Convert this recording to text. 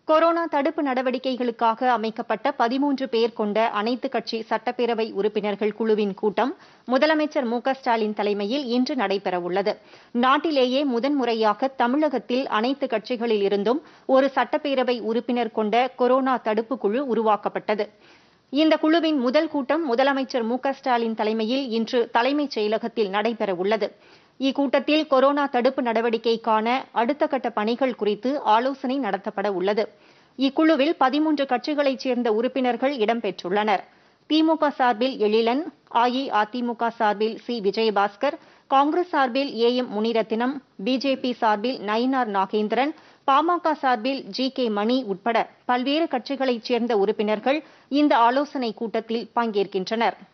corona தடுப்பு நடவடிக்கைகளுக்காக அமைக்கப்பட்ட பதிமூன்று பேர் கொண்ட அனைத்து கட்சி சட்டப்பேரவை உறுப்பினர்கள் குழுவின் கூட்டம் முதலமைச்சர் மு க ஸ்டாலின் தலைமையில் இன்று நடைபெறவுள்ளது நாட்டிலேயே முதன்முறையாக தமிழகத்தில் அனைத்து கட்சிகளில் இருந்தும் ஒரு சட்டப்பேரவை உறுப்பினர் கொண்ட கொரோனா தடுப்பு குழு உருவாக்கப்பட்டது இந்த குழுவின் முதல் கூட்டம் முதலமைச்சர் மு க ஸ்டாலின் தலைமையில் இன்று தலைமைச் செயலகத்தில் நடைபெறவுள்ளது இக்கூட்டத்தில் கொரோனா தடுப்பு நடவடிக்கைக்கான அடுத்த கட்ட பணிகள் குறித்து ஆலோசனை நடத்தப்பட உள்ளது இக்குழுவில் பதிமூன்று கட்சிகளைச் சேர்ந்த உறுப்பினர்கள் இடம்பெற்றுள்ளனர் திமுக சார்பில் எழிலன் அஇஅதிமுக சார்பில் சி விஜயபாஸ்கர் காங்கிரஸ் சார்பில் ஏ எம் முனிரத்தினம் பிஜேபி சார்பில் நயினார் நாகேந்திரன் பாமக சார்பில் ஜி கே மணி உட்பட பல்வேறு கட்சிகளைச் சேர்ந்த உறுப்பினர்கள் இந்த ஆலோசனைக் கூட்டத்தில் பங்கேற்கின்றனர்